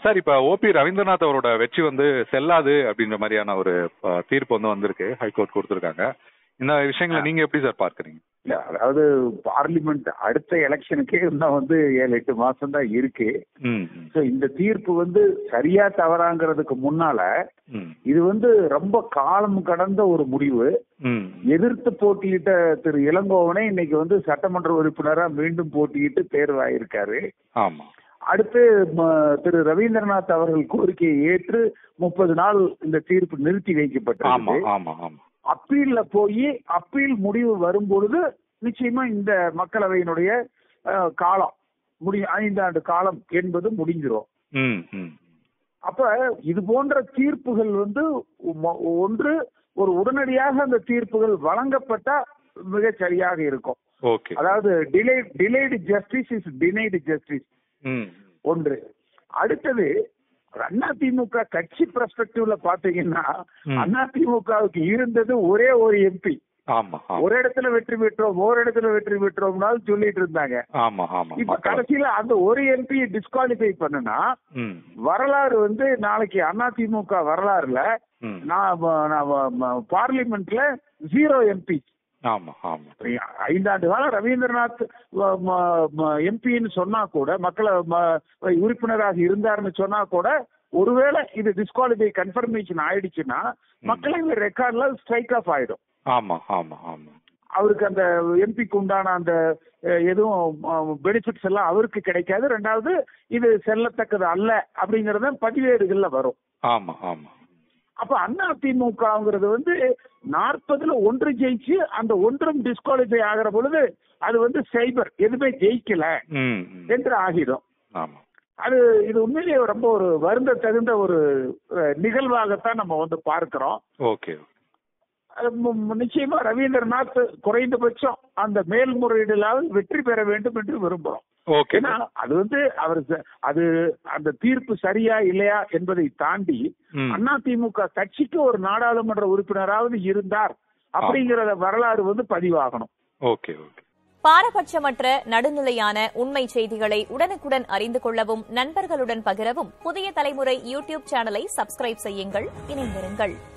Sir இப்ப OP Rabindranath அவரோட வெற்றி வந்து செல்லாது அப்படின்ற மாதிரியான ஒரு அஹ், தீர்ப்பு வந்து வந்திருக்கு ஹைகோர்ட் கொடுத்திருக்காங்க இந்த விஷயங்களை நீங்க எப்படி சார் பார்க்கறீங்க இல்ல அதாவது பார்லிமெண்ட் அடுத்த எலெக்ஷனுக்கே இன்னும் வந்து ஏழு எட்டு மாசம் தான் இருக்கு ம் ம், ஸோ இந்த தீர்ப்பு வந்து சரியா தவறாங்கிறதுக்கு முன்னால ம் இது வந்து ரொம்ப காலம் கடந்த ஒரு முடிவு ம் எதிர்த்து போட்டியிட்ட திரு இளங்கோவனே இன்னைக்கு வந்து சட்டமன்ற உறுப்பினரா மீண்டும் போட்டியிட்டு தேர்வாயிருக்காரு ஆமா அடுத்து ம, திரு ரவீந்திரநாத் அவர்கள் கோரிக்கையை ஏற்று முப்பது நாள் இந்த தீர்ப்பு நிறுத்தி ஆமா வைக்கப்பட்டிருக்கு ஆமா ஆமா அப்பீல்ல போய் அப்பீல் முடிவு வரும்பொழுது நிச்சயமா இந்த மக்களவையினுடைய அஹ், காலம் முடி ஐந்தாண்டு காலம் என்பது முடிஞ்சிரும் ம் ம் அப்ப இது போன்ற தீர்ப்புகள் வந்து ம- ஒன்று ஒரு உடனடியாக அந்த தீர்ப்புகள் வழங்கப்பட்டா மிகச் சரியாக இருக்கும் ஓகே அதாவது delay delayed justice is denied justice ம் ஒன்று அடுத்தது அதிமுக கட்சி பெர்ஸ்பெக்டிவ்ல பாத்தீங்கன்னா ம். அதிமுகவுக்கு இருந்தது ஒரே ஒரு எம்பி ஆமா ஆமா ஒரு இடத்துல வெற்றி பெற்றோம் ஒரு இடத்துல வெற்றி பெற்றோம்னாலும் சொல்லிட்டு இருந்தாங்க ஆமா ஆமா இப்ப மக்கள் கடைசியில அந்த ஒரு எம்பி டிஸ்குவாலிஃபை பண்ணுனா ம் வரலாறு வந்து நாளைக்கு அதிமுக வரலாறுல ம் நான் பார்லிமெண்ட்ல ஜீரோ எம்பி ஆமா ஆமா ஐந்தாண்டு காலம் ரவீந்திரநாத் எம்பின்னு சொன்னா கூட மக்களை ம- உறுப்பினராக இருந்தாருன்னு சொன்னா கூட ஒருவேளை இது டிஸ்குவாலிஃபை கன்ஃபர்மேஷன் ஆயிடுச்சுன்னா மக்களவை ரெக்கார்ட்ல ஸ்ட்ரைக் ஆஃப் ஆயிடும் ஆமா ஆமா ஆமா அவருக்கு அந்த எம்பிக்கு உண்டான அந்த அஹ், எதுவும் பெனிஃபிட்ஸ் எல்லாம் அவருக்கு கிடைக்காது ரெண்டாவது இது செல்லத்தக்கது அல்ல அப்படிங்கறது பதிவேடுகள்ல வரும் ஆமா ஆமா அப்ப அண்ணா திமுகங்கிறது வந்து நாற்பதுல ஒன்று ஜெயிச்சு அந்த ஒன்றும் டிஸ்குவாலிஃபை ஆகிற பொழுது அது வந்து சைபர் எதுவுமே ஜெயிக்கல ம் ம். என்று ஆகிடும் ஆமா அது இது உண்மையிலேயே ரொம்ப ஒரு வருந்த தகுந்த ஒரு அஹ், நிகழ்வாகத்தான் நம்ம வந்து பார்க்கிறோம் ஓகே அது மு- மு- நிச்சயமா ரவீந்திரநாத் குறைந்தபட்சம் அந்த மேல்முறையீடுலாவது வெற்றி பெற வேண்டும் என்று விரும்புறோம் ஓகே ஏன்னா அது வந்து அவர் ச- அது அந்த தீர்ப்பு சரியா இல்லையா என்பதை தாண்டி ம். அதிமுக கட்சிக்கு ஒரு நாடாளுமன்ற உறுப்பினராவது இருந்தார் அப்படிங்கறத வரலாறு வந்து பதிவாகணும் ஓகே ஓகே பாரபட்சமற்ற நடுநிலையான உண்மை செய்திகளை உடனுக்குடன் அறிந்து கொள்ளவும் நண்பர்களுடன் பகிரவும் புதிய தலைமுறை யூடியூப் சேனலை சப்ஸ்கிரைப் செய்யுங்கள் இணைந்திருங்கள்